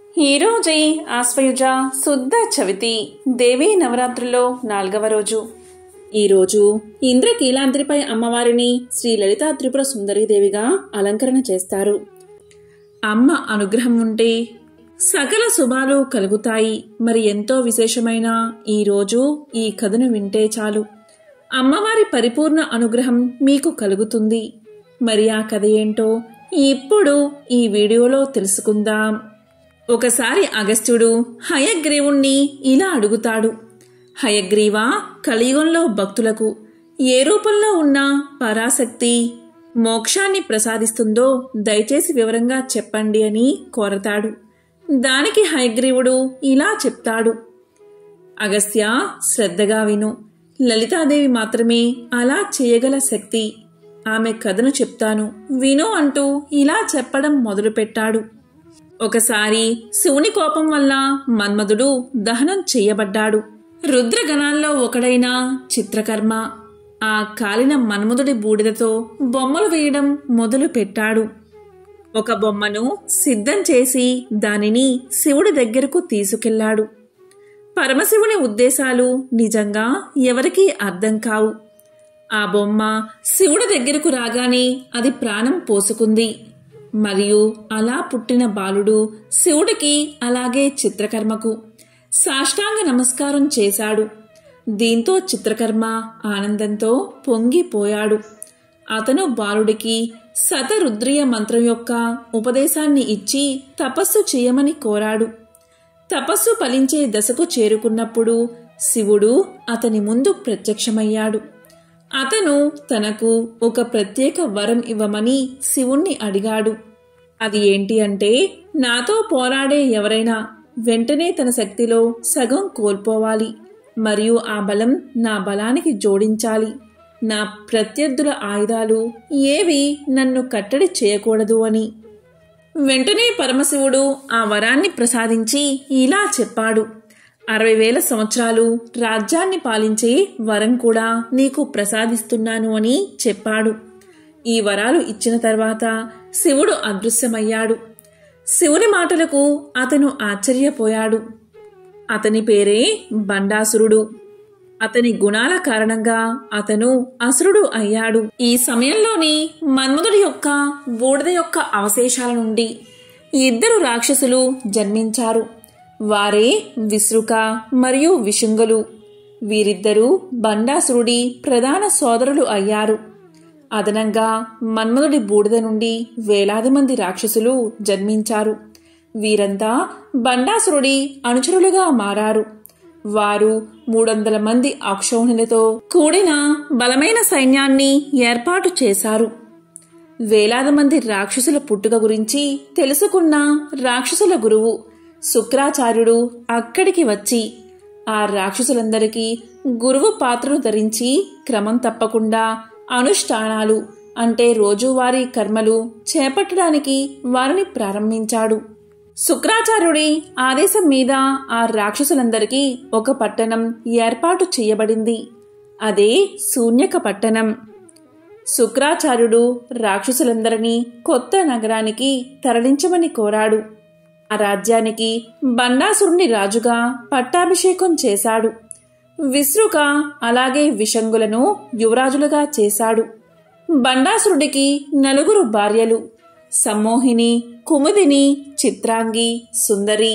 ఈరోజే ఆశ్వయుజ శుద్ధ చవితి దేవీ నవరాత్రుల్లో నాలుగవ రోజు ఈరోజు ఇంద్రకీలాద్రిపై అమ్మవారిని శ్రీ లలితా త్రిపుర సుందరీదేవిగా అలంకరణ చేస్తారు అమ్మ అనుగ్రహం ఉంటే సకల శుభాలు కలుగుతాయి మరి ఎంతో విశేషమైన ఈ రోజు ఈ కథను వింటే చాలు అమ్మవారి పరిపూర్ణ అనుగ్రహం మీకు కలుగుతుంది మరి ఆ కథ ఏంటో ఇప్పుడు ఈ వీడియోలో తెలుసుకుందాం ఒకసారి అగస్త్యుడు హయగ్రీవుణ్ణి ఇలా అడుగుతాడు హయగ్రీవా కలియుగంలో భక్తులకు ఏ రూపంలో ఉన్న పరాశక్తి మోక్షాన్ని ప్రసాదిస్తుందో దయచేసి వివరంగా చెప్పండి అని కోరతాడు దానికి హయగ్రీవుడు ఇలా చెప్తాడు అగస్త్య శ్రద్ధగా విను లలితాదేవి మాత్రమే అలా చేయగల శక్తి ఆమె కథను చెప్తాను విను అంటూ ఇలా చెప్పడం మొదలుపెట్టాడు ఒకసారి శివుని కోపం వల్ల మన్మధుడు దహనం చేయబడ్డాడు రుద్రగణాల్లో ఒకడైన చిత్రకర్మ ఆ కాలిన మన్మధుడి బూడిదతో బొమ్మలు వేయడం మొదలు పెట్టాడు ఒక బొమ్మను సిద్ధం చేసి దానిని శివుడి దగ్గరకు తీసుకెళ్లాడు పరమశివుని ఉద్దేశాలు నిజంగా ఎవరికీ అర్థం కావు ఆ బొమ్మ శివుడి దగ్గరకు రాగానే అది ప్రాణం పోసుకుంది మరియు అలా పుట్టిన బాలుడు శివుడికి అలాగే చిత్రకర్మకు సాష్టాంగ నమస్కారం చేశాడు దీంతో చిత్రకర్మ ఆనందంతో పొంగిపోయాడు అతను బాలుడికి శతరుద్రియ మంత్రం యొక్క ఉపదేశాన్ని ఇచ్చి తపస్సు చేయమని కోరాడు తపస్సు ఫలించే దశకు చేరుకున్నప్పుడు శివుడు అతని ముందు ప్రత్యక్షమయ్యాడు అతను తనకు ఒక ప్రత్యేక వరం ఇవ్వమని శివుణ్ణి అడిగాడు అది ఏంటి అంటే నాతో పోరాడే ఎవరైనా వెంటనే తన శక్తిలో సగం కోల్పోవాలి మరియు ఆ బలం నా బలానికి జోడించాలి నా ప్రత్యర్థుల ఆయుధాలు ఏవి నన్ను కట్టడి చేయకూడదు అని వెంటనే పరమశివుడు ఆ వరాన్ని ప్రసాదించి ఇలా చెప్పాడు అరవై వేల సంవత్సరాలు రాజ్యాన్ని పాలించే వరం కూడా నీకు ప్రసాదిస్తున్నాను అని చెప్పాడు ఈ వరాలు ఇచ్చిన తర్వాత శివుడు అదృశ్యమయ్యాడు శివుని మాటలకు అతను ఆశ్చర్యపోయాడు అతని పేరే బండాసురుడు అతని గుణాల కారణంగా అతను అసురుడు అయ్యాడు ఈ సమయంలోని మన్మధుడి యొక్క బూడిద యొక్క అవశేషాల నుండి ఇద్దరు రాక్షసులు జన్మించారు వారే విశ్రుక మరియు విశుంగలు వీరిద్దరూ బండాసురుడి ప్రధాన సోదరులు అయ్యారు అదనంగా మన్మధుడి బూడిద నుండి వేలాది మంది రాక్షసులు జన్మించారు వీరంతా బండాసురుడి అనుచరులుగా మారారు వారు మూడొందల మంది అక్షౌహిణులతో కూడిన బలమైన సైన్యాన్ని ఏర్పాటు చేశారు వేలాది మంది రాక్షసుల పుట్టుక గురించి తెలుసుకున్న రాక్షసుల గురువు శుక్రాచార్యుడు అక్కడికి వచ్చి ఆ రాక్షసులందరికీ గురువు పాత్రలు ధరించి క్రమం తప్పకుండా అనుష్ఠానాలు అంటే రోజువారీ కర్మలు చేపట్టడానికి వారిని ప్రారంభించాడు శుక్రాచార్యుడి ఆదేశం మీద ఆ రాక్షసులందరికీ ఒక పట్టణం ఏర్పాటు చేయబడింది అదే శూన్యక పట్టణం శుక్రాచార్యుడు రాక్షసులందరినీ కొత్త నగరానికి తరలించమని కోరాడు ఆ రాజ్యానికి బండాసురుని రాజుగా పట్టాభిషేకం చేశాడు విశ్రుక అలాగే విషంగులను యువరాజులుగా చేశాడు బండాసురుడికి నలుగురు భార్యలు సమ్మోహిని కుముదిని చిత్రాంగి సుందరి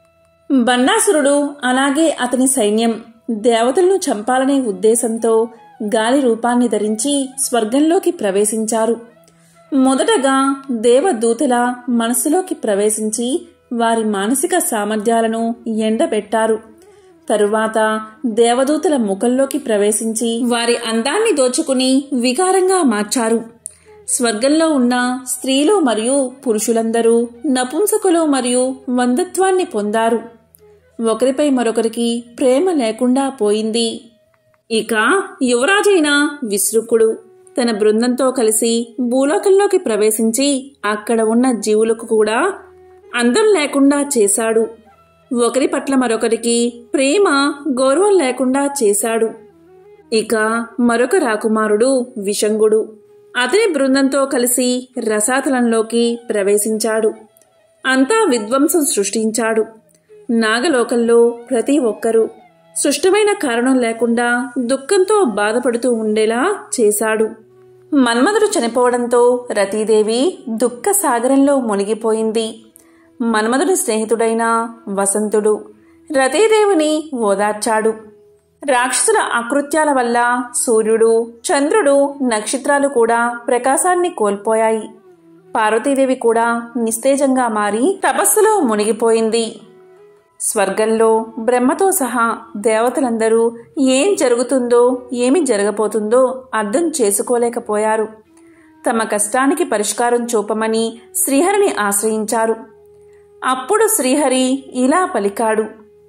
బండాసురుడు అలాగే అతని సైన్యం దేవతలను చంపాలనే ఉద్దేశంతో గాలి రూపాన్ని ధరించి స్వర్గంలోకి ప్రవేశించారు మొదటగా దేవదూతల మనసులోకి ప్రవేశించి వారి మానసిక సామర్థ్యాలను ఎండబెట్టారు తరువాత దేవదూతల ముఖంలోకి ప్రవేశించి వారి అందాన్ని దోచుకుని వికారంగా మార్చారు స్వర్గంలో ఉన్న స్త్రీలు మరియు పురుషులందరూ నపుంసకులు మరియు వందత్వాన్ని పొందారు ఒకరిపై మరొకరికి ప్రేమ లేకుండా పోయింది ఇక యువరాజైన విశ్రుకుడు తన బృందంతో కలిసి భూలోకంలోకి ప్రవేశించి అక్కడ ఉన్న జీవులకు కూడా అందం లేకుండా చేశాడు ఒకరి పట్ల మరొకరికి ప్రేమ గౌరవం లేకుండా చేశాడు ఇక మరొక రాకుమారుడు విషంగుడు అతని బృందంతో కలిసి రసాతలంలోకి ప్రవేశించాడు అంతా విధ్వంసం సృష్టించాడు నాగలోకంలో ప్రతి ఒక్కరూ సుష్టమైన కారణం లేకుండా దుఃఖంతో బాధపడుతూ ఉండేలా చేశాడు మన్మధుడు చనిపోవడంతో రతీదేవి దుఃఖ సాగరంలో మునిగిపోయింది మన్మధుడి స్నేహితుడైన వసంతుడు రతీదేవిని ఓదార్చాడు రాక్షసుల అకృత్యాల వల్ల సూర్యుడు చంద్రుడు నక్షత్రాలు కూడా ప్రకాశాన్ని కోల్పోయాయి పార్వతీదేవి కూడా నిస్తేజంగా మారి తపస్సులో మునిగిపోయింది స్వర్గంలో బ్రహ్మతో సహా దేవతలందరూ ఏం జరుగుతుందో ఏమి జరగబోతుందో అర్థం చేసుకోలేకపోయారు తమ కష్టానికి పరిష్కారం చూపమని శ్రీహరిని ఆశ్రయించారు అప్పుడు శ్రీహరి ఇలా పలికాడు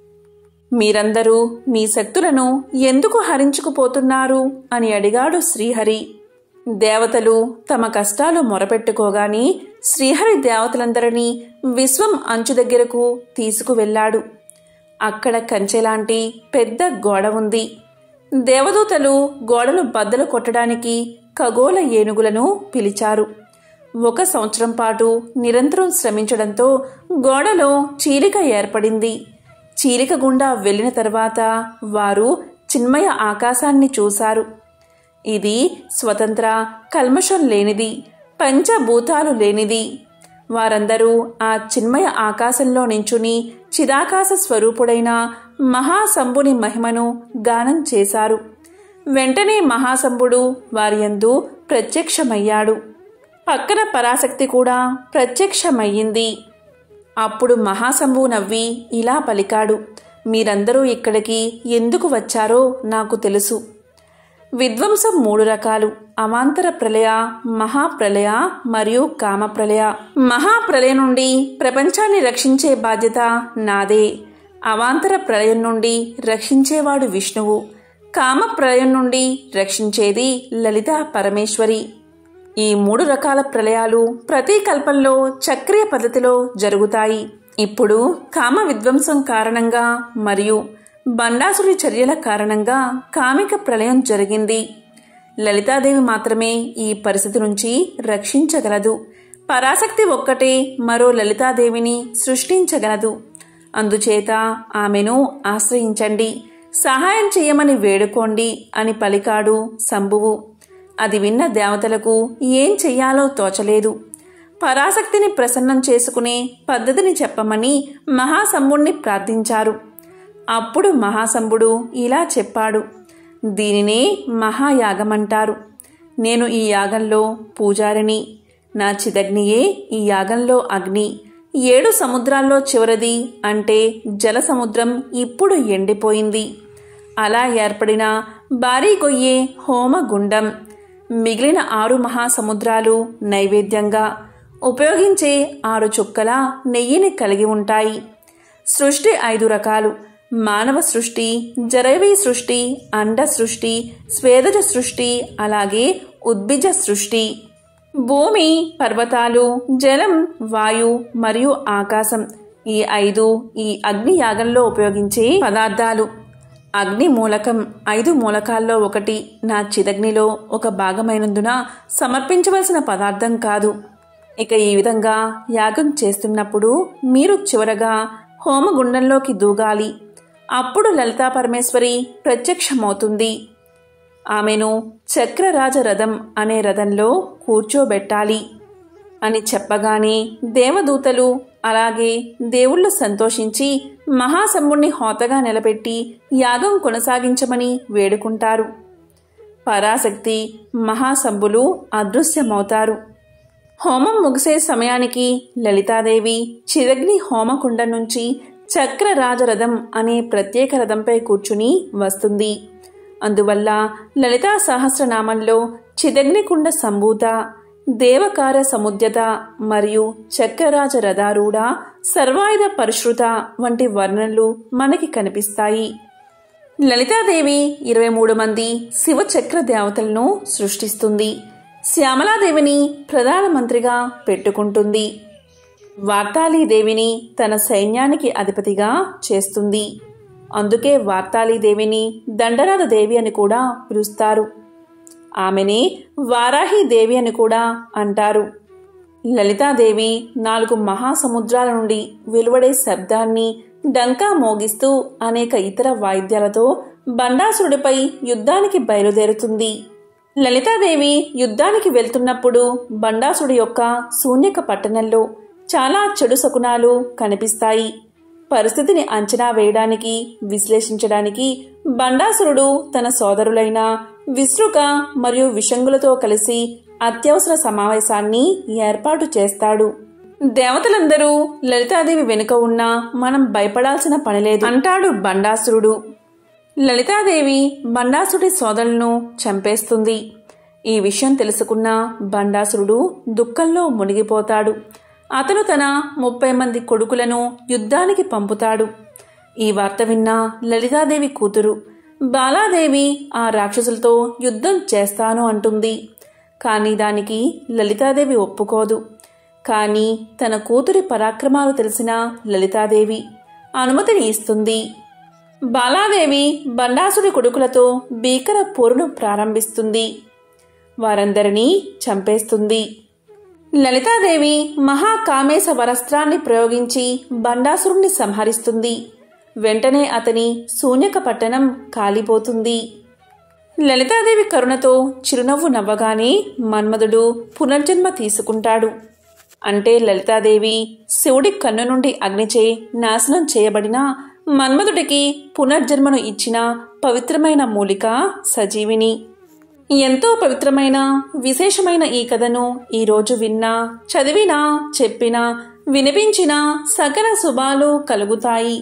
మీరందరూ మీ శక్తులను ఎందుకు హరించుకుపోతున్నారు అని అడిగాడు శ్రీహరి దేవతలు తమ కష్టాలు మొరపెట్టుకోగాని శ్రీహరి దేవతలందరినీ విశ్వం అంచు దగ్గరకు తీసుకువెళ్ళాడు అక్కడ కంచెలాంటి పెద్ద గోడ ఉంది దేవదూతలు గోడను బద్దలు కొట్టడానికి ఖగోళ ఏనుగులను పిలిచారు ఒక సంవత్సరం పాటు నిరంతరం శ్రమించడంతో గోడలో చీలిక ఏర్పడింది చీలిక గుండా వెళ్ళిన తర్వాత వారు చిన్మయ ఆకాశాన్ని చూశారు ఇది స్వతంత్ర కల్మషం లేనిది పంచభూతాలు లేనిది వారందరూ ఆ చిన్మయ ఆకాశంలో నించుని చిదాకాశ స్వరూపుడైన మహాశంభుని మహిమను గానం చేశారు వెంటనే మహాశంభుడు వారియందు ప్రత్యక్షమయ్యాడు పక్కన పరాశక్తి కూడా ప్రత్యక్షమయ్యింది అప్పుడు మహాశంభు నవ్వి ఇలా పలికాడు మీరందరూ ఇక్కడికి ఎందుకు వచ్చారో నాకు తెలుసు విధ్వంసం మూడు రకాలు అవాంతర ప్రళయ మహాప్రళయ మరియు కామప్రళయ మహాప్రళయ నుండి ప్రపంచాన్ని రక్షించే బాధ్యత నాదే అవాంతర ప్రళయం నుండి రక్షించేవాడు విష్ణువు కామ ప్రళయం నుండి రక్షించేది లలిత పరమేశ్వరి ఈ మూడు రకాల ప్రళయాలు ప్రతి కల్పంలో చక్రీయ పద్ధతిలో జరుగుతాయి ఇప్పుడు కామ విధ్వంసం కారణంగా మరియు బండాసుడి చర్యల కారణంగా కామిక ప్రళయం జరిగింది లలితాదేవి మాత్రమే ఈ పరిస్థితి నుంచి రక్షించగలదు పరాశక్తి ఒక్కటే మరో లలితాదేవిని సృష్టించగలదు అందుచేత ఆమెను ఆశ్రయించండి సహాయం చేయమని వేడుకోండి అని పలికాడు శంభువు అది విన్న దేవతలకు ఏం చెయ్యాలో తోచలేదు పరాశక్తిని ప్రసన్నం చేసుకునే పద్ధతిని చెప్పమని మహాశంభుణ్ణి ప్రార్థించారు అప్పుడు మహాశంభుడు ఇలా చెప్పాడు దీనినే మహాయాగమంటారు నేను ఈ యాగంలో పూజారిని నా చిదగ్నియే ఈ యాగంలో అగ్ని ఏడు సముద్రాల్లో చివరిది అంటే జల సముద్రం ఇప్పుడు ఎండిపోయింది అలా ఏర్పడిన భారీ గొయ్యే హోమగుండం మిగిలిన ఆరు మహాసముద్రాలు నైవేద్యంగా ఉపయోగించే ఆరు చుక్కల నెయ్యిని కలిగి ఉంటాయి సృష్టి ఐదు రకాలు మానవ సృష్టి జరైవీ సృష్టి అండ సృష్టి స్వేదజ సృష్టి అలాగే ఉద్భిజ సృష్టి భూమి పర్వతాలు జలం వాయు మరియు ఆకాశం ఈ ఐదు ఈ అగ్ని యాగంలో ఉపయోగించే పదార్థాలు అగ్ని మూలకం ఐదు మూలకాల్లో ఒకటి నా చిదగ్నిలో ఒక భాగమైనందున సమర్పించవలసిన పదార్థం కాదు ఇక ఈ విధంగా యాగం చేస్తున్నప్పుడు మీరు చివరగా హోమగుండంలోకి దూగాలి అప్పుడు లలితా పరమేశ్వరి ప్రత్యక్షమవుతుంది ఆమెను చక్రరాజ రథం అనే రథంలో కూర్చోబెట్టాలి అని చెప్పగానే దేవదూతలు అలాగే దేవుళ్ళు సంతోషించి మహాశంభుణ్ణి హోతగా నిలబెట్టి యాగం కొనసాగించమని వేడుకుంటారు పరాశక్తి మహాశంభులు అదృశ్యమవుతారు హోమం ముగిసే సమయానికి లలితాదేవి చిరగ్ని హోమకుండ నుంచి చక్రరాజరథం అనే ప్రత్యేక రథంపై కూర్చుని వస్తుంది అందువల్ల లలితా సహస్రనామంలో చిదగ్నికుండ సంభూత దేవకార సముద్యత మరియు చక్రరాజ రథారూఢ సర్వాయుధ పరిశ్రుత వంటి వర్ణనలు మనకి కనిపిస్తాయి లలితాదేవి ఇరవై మూడు మంది శివచక్ర దేవతలను సృష్టిస్తుంది శ్యామలాదేవిని ప్రధానమంత్రిగా పెట్టుకుంటుంది వార్తాళీదేవిని తన సైన్యానికి అధిపతిగా చేస్తుంది అందుకే వార్తాళీదేవిని దండనాథ దేవి అని కూడా పిలుస్తారు ఆమెనే వారాహి దేవి అని కూడా అంటారు లలితాదేవి నాలుగు మహాసముద్రాల నుండి వెలువడే శబ్దాన్ని డంకా మోగిస్తూ అనేక ఇతర వాయిద్యాలతో బండాసురుడిపై యుద్ధానికి బయలుదేరుతుంది లలితాదేవి యుద్ధానికి వెళ్తున్నప్పుడు బండాసుడి యొక్క శూన్యక పట్టణంలో చాలా చెడు శకునాలు కనిపిస్తాయి పరిస్థితిని అంచనా వేయడానికి విశ్లేషించడానికి బండాసురుడు తన సోదరులైన విశ్రుక మరియు విషంగులతో కలిసి అత్యవసర సమావేశాన్ని ఏర్పాటు చేస్తాడు దేవతలందరూ లలితాదేవి వెనుక ఉన్నా మనం భయపడాల్సిన పనిలేదు అంటాడు బండాసురుడు లలితాదేవి బండాసుడి సోదరులను చంపేస్తుంది ఈ విషయం తెలుసుకున్న బండాసురుడు దుఃఖంలో మునిగిపోతాడు అతను తన ముప్పై మంది కొడుకులను యుద్ధానికి పంపుతాడు ఈ వార్త విన్న లలితాదేవి కూతురు బాలాదేవి ఆ రాక్షసులతో యుద్ధం చేస్తాను అంటుంది కానీ దానికి లలితాదేవి ఒప్పుకోదు కానీ తన కూతురి పరాక్రమాలు తెలిసిన లలితాదేవి అనుమతిని ఇస్తుంది బాలాదేవి బండాసుడి కొడుకులతో భీకర పోరును ప్రారంభిస్తుంది వారందరినీ చంపేస్తుంది లలితాదేవి మహాకామేశ వరస్త్రాన్ని ప్రయోగించి బండాసురుణ్ణి సంహరిస్తుంది వెంటనే అతని శూన్యక పట్టణం కాలిపోతుంది లలితాదేవి కరుణతో చిరునవ్వు నవ్వగానే మన్మధుడు పునర్జన్మ తీసుకుంటాడు అంటే లలితాదేవి శివుడి కన్ను నుండి అగ్నిచే నాశనం చేయబడిన మన్మధుడికి పునర్జన్మను ఇచ్చిన పవిత్రమైన మూలిక సజీవిని ఎంతో పవిత్రమైన విశేషమైన ఈ కథను ఈరోజు విన్నా చదివినా చెప్పినా వినిపించినా సకల శుభాలు కలుగుతాయి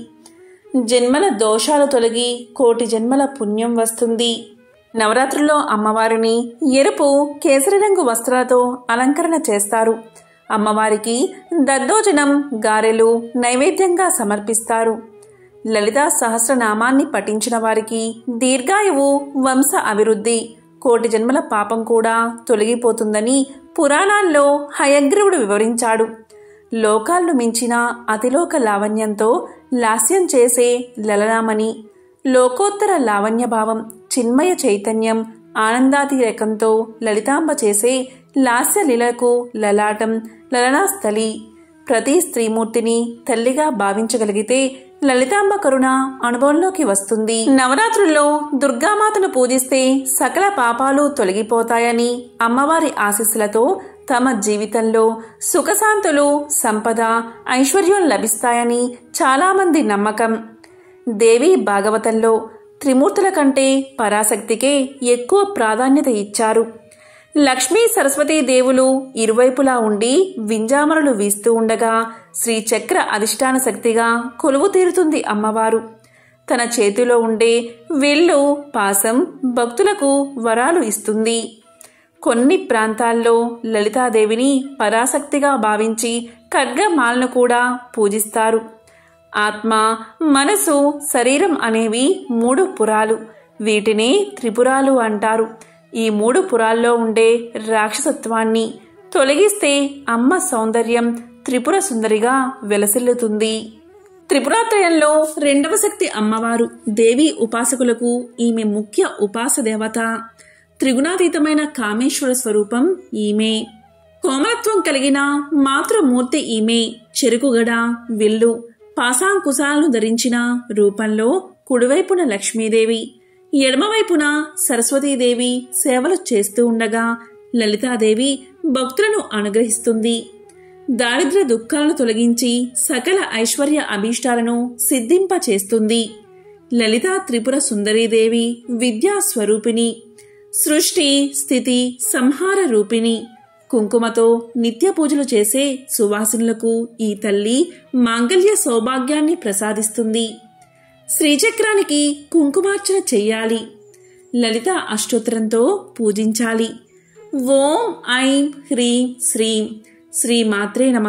జన్మల దోషాలు తొలగి కోటి జన్మల పుణ్యం వస్తుంది నవరాత్రుల్లో అమ్మవారిని ఎరుపు కేసరి రంగు వస్త్రాలతో అలంకరణ చేస్తారు అమ్మవారికి దద్దోజనం గారెలు నైవేద్యంగా సమర్పిస్తారు లలితా సహస్రనామాన్ని పఠించిన వారికి దీర్ఘాయువు వంశ అభివృద్ధి కోటి జన్మల పాపం కూడా తొలగిపోతుందని పురాణాల్లో హయగ్రీవుడు వివరించాడు లోకాలను మించిన అతిలోక లావణ్యంతో లాస్యం చేసే లలనామని లోకోత్తర లావణ్యభావం చిన్మయ చైతన్యం ఆనందాతిరేకంతో లలితాంబ చేసే లాస్య లీలకు లలాటం లలనాస్థలి ప్రతి స్త్రీమూర్తిని తల్లిగా భావించగలిగితే లలితాంబ కరుణ అనుభవంలోకి వస్తుంది నవరాత్రుల్లో దుర్గామాతను పూజిస్తే సకల పాపాలు తొలగిపోతాయని అమ్మవారి ఆశీస్సులతో తమ జీవితంలో సుఖశాంతులు సంపద ఐశ్వర్యం లభిస్తాయని చాలామంది నమ్మకం దేవి భాగవతంలో త్రిమూర్తుల కంటే పరాశక్తికే ఎక్కువ ప్రాధాన్యత ఇచ్చారు లక్ష్మీ సరస్వతీ దేవులు ఇరువైపులా ఉండి వింజామరలు వీస్తూ ఉండగా శ్రీచక్ర అధిష్టాన శక్తిగా కొలువు తీరుతుంది అమ్మవారు తన చేతిలో ఉండే విల్లు పాసం భక్తులకు వరాలు ఇస్తుంది కొన్ని ప్రాంతాల్లో లలితాదేవిని పరాశక్తిగా భావించి ఖడ్గమాలను కూడా పూజిస్తారు ఆత్మ మనసు శరీరం అనేవి మూడు పురాలు వీటిని త్రిపురాలు అంటారు ఈ మూడు పురాల్లో ఉండే రాక్షసత్వాన్ని తొలగిస్తే అమ్మ సౌందర్యం త్రిపుర సుందరిగా వెలసిల్లుతుంది త్రిపురాత్రయంలో రెండవ శక్తి అమ్మవారు దేవి ఉపాసకులకు ఈమె ముఖ్య ఉపాస దేవత త్రిగుణాతీతమైన కామేశ్వర స్వరూపం ఈమె కోమలత్వం కలిగిన మాతృమూర్తి ఈమె చెరుకుగడ విల్లు పాసాంకుశాలను ధరించిన రూపంలో కుడివైపున లక్ష్మీదేవి ఎడమవైపున సరస్వతీదేవి సేవలు చేస్తూ ఉండగా లలితాదేవి భక్తులను అనుగ్రహిస్తుంది దారిద్ర దుఃఖాలను తొలగించి సకల ఐశ్వర్య అభీష్టాలను సిద్ధింపచేస్తుంది లలితా త్రిపుర సుందరీదేవి విద్యా స్వరూపిణి సృష్టి స్థితి సంహార రూపిణి కుంకుమతో నిత్య పూజలు చేసే సువాసినులకు ఈ తల్లి మాంగళ్య సౌభాగ్యాన్ని ప్రసాదిస్తుంది శ్రీచక్రానికి కుంకుమార్చన చెయ్యాలి లలిత అష్టోత్తరంతో పూజించాలి ఓం ఐం హ్రీం శ్రీం శ్రీ మాత్రే నమ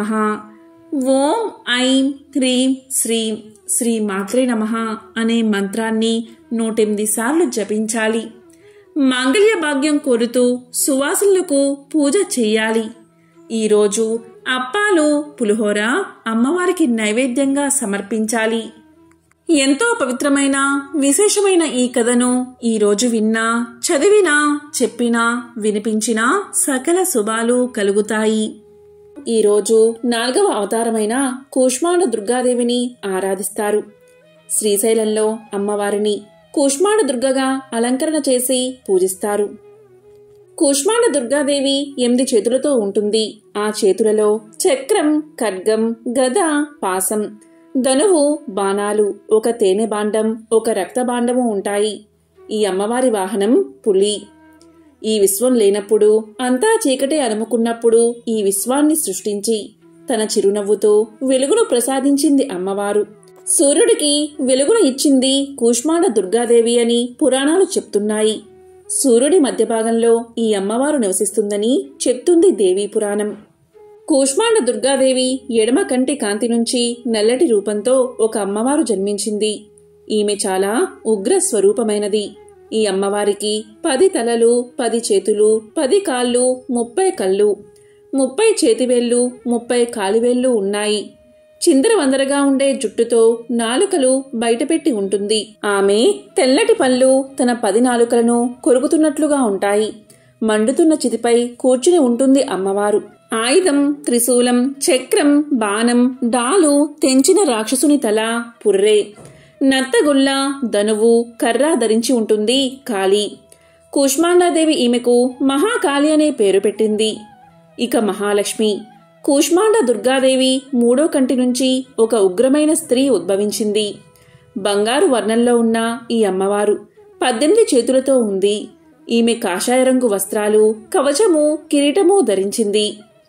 ఓం ఐం హ్రీం శ్రీం శ్రీ మాత్రే నమ అనే మంత్రాన్ని నూటెనిమిది సార్లు జపించాలి మాంగళ్య భాగ్యం కోరుతూ సువాసులకు పూజ చెయ్యాలి ఈరోజు అప్పాలు పులిహోర అమ్మవారికి నైవేద్యంగా సమర్పించాలి ఎంతో పవిత్రమైన విశేషమైన ఈ కథను ఈరోజు విన్నా చదివినా చెప్పినా వినిపించినా సకల శుభాలు కలుగుతాయి ఈరోజు నాలుగవ అవతారమైన కూష్మాండ దుర్గాదేవిని ఆరాధిస్తారు శ్రీశైలంలో అమ్మవారిని కూష్మాండ దుర్గగా అలంకరణ చేసి పూజిస్తారు కూష్మాండ దుర్గాదేవి ఎనిమిది చేతులతో ఉంటుంది ఆ చేతులలో చక్రం ఖడ్గం గద పాసం ధనువు బాణాలు ఒక తేనె బాండం ఒక రక్తబాండము ఉంటాయి ఈ అమ్మవారి వాహనం పులి ఈ విశ్వం లేనప్పుడు అంతా చీకటే అలుముకున్నప్పుడు ఈ విశ్వాన్ని సృష్టించి తన చిరునవ్వుతో వెలుగును ప్రసాదించింది అమ్మవారు సూర్యుడికి వెలుగును ఇచ్చింది కూష్మాండ దుర్గాదేవి అని పురాణాలు చెప్తున్నాయి సూర్యుడి మధ్య భాగంలో ఈ అమ్మవారు నివసిస్తుందని చెప్తుంది దేవీ పురాణం కూష్మాండ దుర్గాదేవి ఎడమ కంటి కాంతి నుంచి నల్లటి రూపంతో ఒక అమ్మవారు జన్మించింది ఈమె చాలా ఉగ్ర స్వరూపమైనది ఈ అమ్మవారికి పది తలలు పది చేతులు పది కాళ్ళు ముప్పై కళ్ళు ముప్పై చేతివేళ్లు ముప్పై కాలివేళ్లు ఉన్నాయి చిందరవందరగా ఉండే జుట్టుతో నాలుకలు బయటపెట్టి ఉంటుంది ఆమె తెల్లటి పళ్ళు తన పది నాలుకలను కొరుకుతున్నట్లుగా ఉంటాయి మండుతున్న చితిపై కూర్చుని ఉంటుంది అమ్మవారు ఆయుధం త్రిశూలం చక్రం బాణం డాలు తెంచిన రాక్షసుని తల పుర్రే నత్తగుల్ల ధనువు కర్ర ధరించి ఉంటుంది కాళీ కూష్మాండాదేవి ఈమెకు మహాకాళి అనే పేరు పెట్టింది ఇక మహాలక్ష్మి కూష్మాండ దుర్గాదేవి మూడో కంటి నుంచి ఒక ఉగ్రమైన స్త్రీ ఉద్భవించింది బంగారు వర్ణంలో ఉన్న ఈ అమ్మవారు పద్దెనిమిది చేతులతో ఉంది ఈమె కాషాయ రంగు వస్త్రాలు కవచము కిరీటము ధరించింది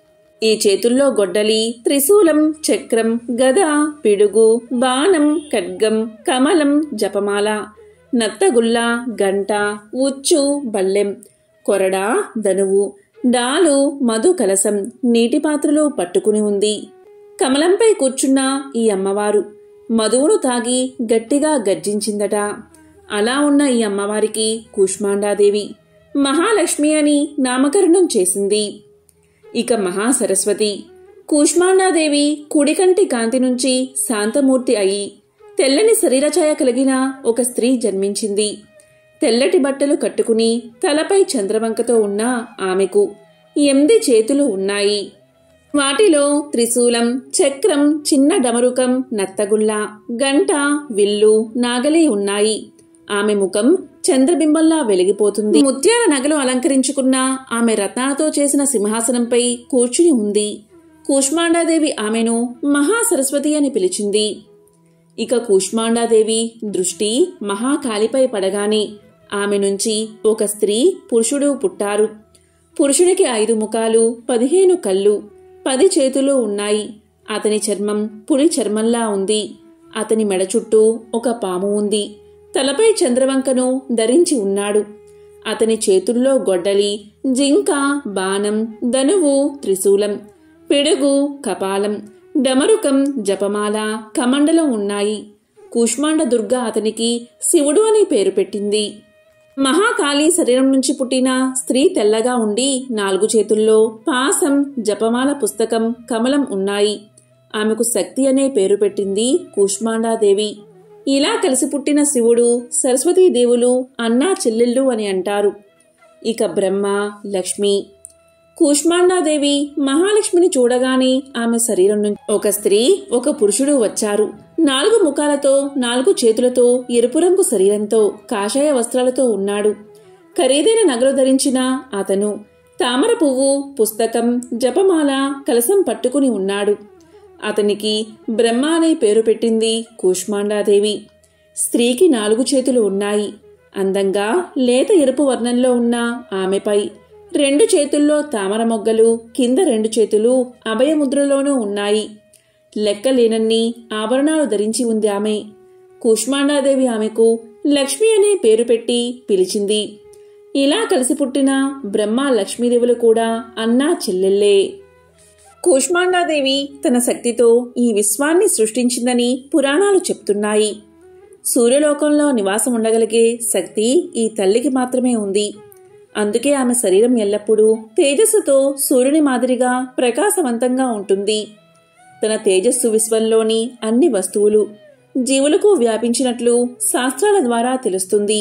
ఈ చేతుల్లో గొడ్డలి త్రిశూలం చక్రం గద పిడుగు బాణం ఖడ్గం కమలం జపమాల నత్తగుల్ల గంట ఉచ్చు బల్లెం కొరడా ధనువు డాలు మధు కలసం నీటి పాత్రలు పట్టుకుని ఉంది కమలంపై కూర్చున్న ఈ అమ్మవారు మధువును తాగి గట్టిగా గర్జించిందట అలా ఉన్న ఈ అమ్మవారికి కూష్మాండాదేవి మహాలక్ష్మి అని నామకరణం చేసింది ఇక మహాసరస్వతి కూష్మాండాదేవి కుడికంటి కాంతి నుంచి శాంతమూర్తి అయి తెల్లని శరీరఛాయ కలిగిన ఒక స్త్రీ జన్మించింది తెల్లటి బట్టలు కట్టుకుని తలపై చంద్రవంకతో ఉన్న ఆమెకు ఎనిమిది చేతులు ఉన్నాయి వాటిలో త్రిశూలం చక్రం చిన్న డమరుకం నత్తగుల్ల గంట విల్లు నాగలి ఉన్నాయి ఆమె ముఖం చంద్రబింబంలా వెలిగిపోతుంది ముత్యాల నగలు అలంకరించుకున్న ఆమె రత్నాలతో చేసిన సింహాసనంపై కూర్చుని ఉంది కూష్మాండాదేవి ఆమెను మహాసరస్వతి అని పిలిచింది ఇక కూష్మాండాదేవి దృష్టి మహాకాళిపై పడగానే ఆమె నుంచి ఒక స్త్రీ పురుషుడు పుట్టారు పురుషుడికి ఐదు ముఖాలు పదిహేను కళ్ళు పది చేతులు ఉన్నాయి అతని చర్మం పులి చర్మంలా ఉంది అతని మెడ చుట్టూ ఒక పాము ఉంది తలపై చంద్రవంకను ధరించి ఉన్నాడు అతని చేతుల్లో గొడ్డలి జింక బాణం ధనువు త్రిశూలం పిడుగు కపాలం డమరుకం జపమాల కమండలం ఉన్నాయి కూష్మాండ దుర్గ అతనికి శివుడు అని పేరు పెట్టింది మహాకాళి శరీరం నుంచి పుట్టిన స్త్రీ తెల్లగా ఉండి నాలుగు చేతుల్లో పాసం జపమాల పుస్తకం కమలం ఉన్నాయి ఆమెకు శక్తి అనే పేరు పెట్టింది కూష్మాండాదేవి ఇలా కలిసి పుట్టిన శివుడు సరస్వతీదేవులు అన్నా చెల్లెళ్ళు అని అంటారు ఇక బ్రహ్మ లక్ష్మి కూష్మాండాదేవి మహాలక్ష్మిని చూడగానే ఆమె శరీరం నుంచి ఒక స్త్రీ ఒక పురుషుడు వచ్చారు నాలుగు ముఖాలతో నాలుగు చేతులతో ఎరుపు రంగు శరీరంతో కాషాయ వస్త్రాలతో ఉన్నాడు ఖరీదైన నగలు ధరించిన అతను తామర పువ్వు పుస్తకం జపమాల కలసం పట్టుకుని ఉన్నాడు అతనికి బ్రహ్మ అనే పేరు పెట్టింది కూష్మాండాదేవి స్త్రీకి నాలుగు చేతులు ఉన్నాయి అందంగా లేత ఎరుపు వర్ణంలో ఉన్న ఆమెపై రెండు చేతుల్లో తామర మొగ్గలు కింద రెండు చేతులు అభయముద్రలోనూ ఉన్నాయి లెక్కలేనన్ని ఆభరణాలు ధరించి ఉంది ఆమె కూష్మాండాదేవి ఆమెకు లక్ష్మి అనే పేరు పెట్టి పిలిచింది ఇలా కలిసి పుట్టిన బ్రహ్మ లక్ష్మీదేవులు కూడా అన్నా చెల్లెళ్ళే కూష్మాండాదేవి తన శక్తితో ఈ విశ్వాన్ని సృష్టించిందని పురాణాలు చెప్తున్నాయి సూర్యలోకంలో నివాసం ఉండగలిగే శక్తి ఈ తల్లికి మాత్రమే ఉంది అందుకే ఆమె శరీరం ఎల్లప్పుడూ తేజస్సుతో సూర్యుని మాదిరిగా ప్రకాశవంతంగా ఉంటుంది తన తేజస్సు విశ్వంలోని అన్ని వస్తువులు జీవులకు వ్యాపించినట్లు శాస్త్రాల ద్వారా తెలుస్తుంది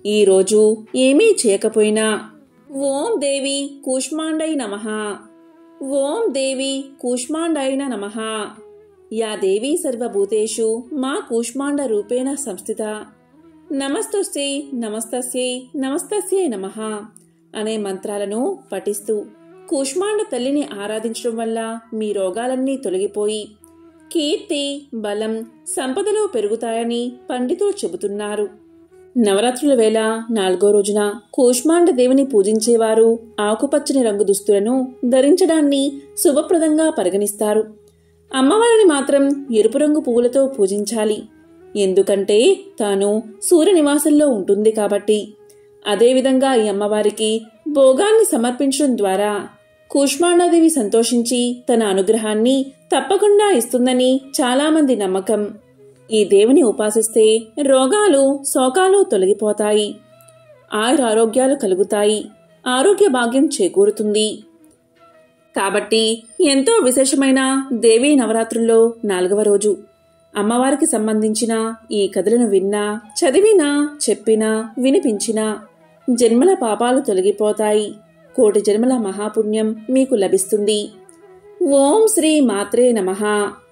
ఈరోజు ఏమీ చేయకపోయినా ఓం దేవి కూష్మాండై నమః ఓం దేవి కూష్మాండాయన నమ యా దేవీ సర్వభూతేషు మా కూష్మాండ రూపేణ సంస్థిత నమస్తస్యై నమస్తస్యై నమస్తస్యై నమ అనే మంత్రాలను పఠిస్తూ కూష్మాండ తల్లిని ఆరాధించడం వల్ల మీ రోగాలన్నీ తొలగిపోయి కీర్తి బలం సంపదలు పెరుగుతాయని పండితులు చెబుతున్నారు నవరాత్రుల వేళ నాలుగో రోజున కూష్మాండ దేవిని పూజించేవారు ఆకుపచ్చని రంగు దుస్తులను ధరించడాన్ని శుభప్రదంగా పరిగణిస్తారు అమ్మవారిని మాత్రం ఎరుపు రంగు పువ్వులతో పూజించాలి ఎందుకంటే తాను సూర్య నివాసంలో ఉంటుంది కాబట్టి అదేవిధంగా ఈ అమ్మవారికి భోగాన్ని సమర్పించడం ద్వారా కూష్మాండాదేవి సంతోషించి తన అనుగ్రహాన్ని తప్పకుండా ఇస్తుందని చాలామంది నమ్మకం ఈ దేవిని ఉపాసిస్తే రోగాలు శోకాలు తొలగిపోతాయి ఆయురారోగ్యాలు కలుగుతాయి ఆరోగ్య భాగ్యం చేకూరుతుంది కాబట్టి ఎంతో విశేషమైన దేవీ నవరాత్రుల్లో నాలుగవ రోజు అమ్మవారికి సంబంధించిన ఈ కథలను విన్నా చదివినా చెప్పినా వినిపించినా జన్మల పాపాలు తొలగిపోతాయి కోటి జన్మల మహాపుణ్యం మీకు లభిస్తుంది ఓం శ్రీ మాత్రే నమః